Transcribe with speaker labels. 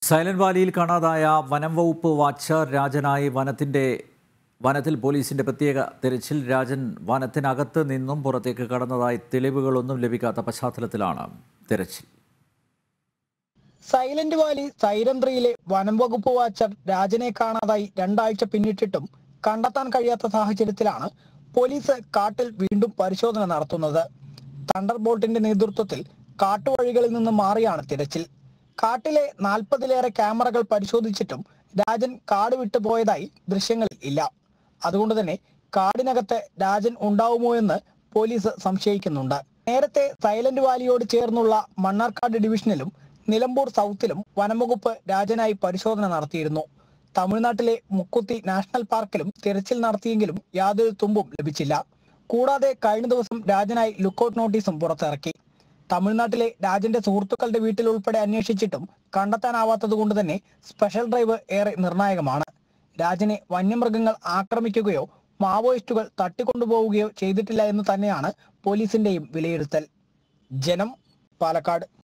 Speaker 1: silent വാലിയിൽ കാണാതായ വനം വകുപ്പ് വാച്ചർ രാജനായി വനത്തിന്റെ വനത്തിൽ പോലീസിന്റെ പ്രത്യേക തെരച്ചിൽ രാജൻ വനത്തിനകത്ത് നിന്നും പുറത്തേക്ക് കടന്നതായി തെളിവുകളൊന്നും ലഭിക്കാത്ത പശ്ചാത്തലത്തിലാണ് തെരച്ചിൽ
Speaker 2: സൈലന്റ് വാലി സൈരന്ത്രിയിലെ വനം വകുപ്പ് വാച്ചർ രാജനെ കാണാതായി രണ്ടാഴ്ച പിന്നിട്ടിട്ടും കണ്ടെത്താൻ കഴിയാത്ത സാഹചര്യത്തിലാണ് പോലീസ് കാട്ടിൽ വീണ്ടും പരിശോധന നടത്തുന്നത് തണ്ടർ ബോൾട്ടിന്റെ നേതൃത്വത്തിൽ കാട്ടുവഴികളിൽ നിന്ന് മാറിയാണ് തിരച്ചിൽ കാട്ടിലെ നാൽപ്പതിലേറെ ക്യാമറകൾ പരിശോധിച്ചിട്ടും രാജൻ കാട് വിട്ടു പോയതായി ദൃശ്യങ്ങളിൽ ഇല്ല അതുകൊണ്ട് തന്നെ കാടിനകത്ത് രാജൻ ഉണ്ടാവുമോ എന്ന് പോലീസ് സംശയിക്കുന്നുണ്ട് നേരത്തെ സൈലന്റ് വാലിയോട് ചേർന്നുള്ള മണ്ണാർക്കാട് ഡിവിഷനിലും നിലമ്പൂർ സൗത്തിലും വനംവകുപ്പ് രാജനായി പരിശോധന നടത്തിയിരുന്നു തമിഴ്നാട്ടിലെ മുക്കുത്തി നാഷണൽ പാർക്കിലും തിരച്ചിൽ നടത്തിയെങ്കിലും യാതൊരു തുമ്പും ലഭിച്ചില്ല കൂടാതെ കഴിഞ്ഞ ദിവസം രാജനായി ലുക്കൌട്ട് നോട്ടീസും പുറത്തിറക്കി തമിഴ്നാട്ടിലെ രാജന്റെ സുഹൃത്തുക്കളുടെ വീട്ടിൽ ഉൾപ്പെടെ അന്വേഷിച്ചിട്ടും കണ്ടെത്താനാവാത്തത് കൊണ്ട് തന്നെ സ്പെഷ്യൽ ഡ്രൈവ് ഏറെ നിർണായകമാണ് രാജനെ വന്യമൃഗങ്ങൾ ആക്രമിക്കുകയോ മാവോയിസ്റ്റുകൾ തട്ടിക്കൊണ്ടുപോവുകയോ ചെയ്തിട്ടില്ല എന്ന് തന്നെയാണ് പോലീസിന്റെയും വിലയിരുത്തൽ ജനം പാലക്കാട്